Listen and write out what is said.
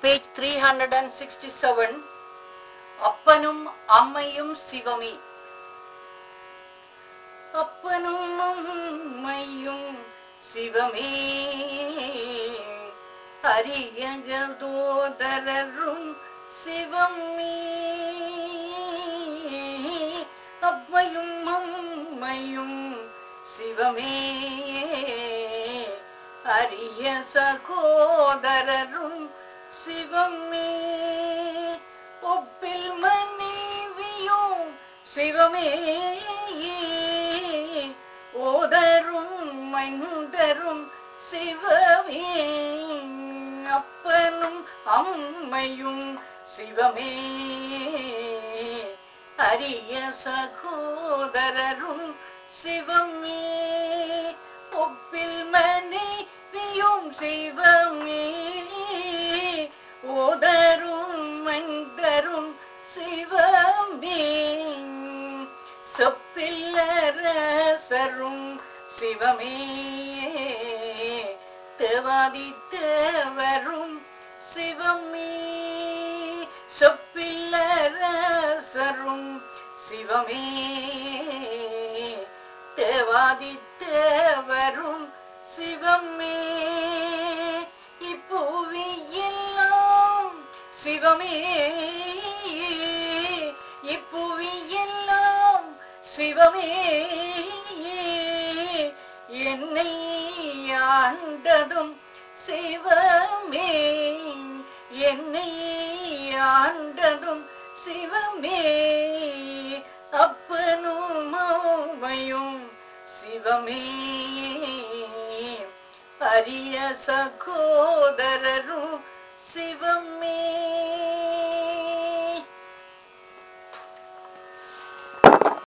page three hundred and sixty seven அப்பனும் அம்மையும் சிவமே அப்பனும் அம்மையும் சிவமே அரியஜதோதரரும் சிவமே அப்பையும் அம்மையும் சிவமே அரிய சகோதரரும் சிவமே ஒப்பில் மனைவியும் சிவமே ஓதரும் மைந்தரும் சிவமே அப்பனும் அம்மையும் சிவமே அரிய சகோதரரும் சிவமே ஒப்பில் மனைவியும் சிவமே ஓதரும் மந்தரும் சிவமே சொப்பில்லரசரும் சிவமே தேவாதித்தவரும் சிவமே சொப்பில்லரசரும் சிவமே தேவாதித்தவரும் சிவமே இப்புவியெல்லாம் சிவமே இப்புவியெல்லாம் சிவமே என்னை ஆண்டதும் சிவமே என்னை ஆண்டதும் சிவமே அப்பனும் அம்மையும் சிவமே அரிய சகோதரரும் சிவமே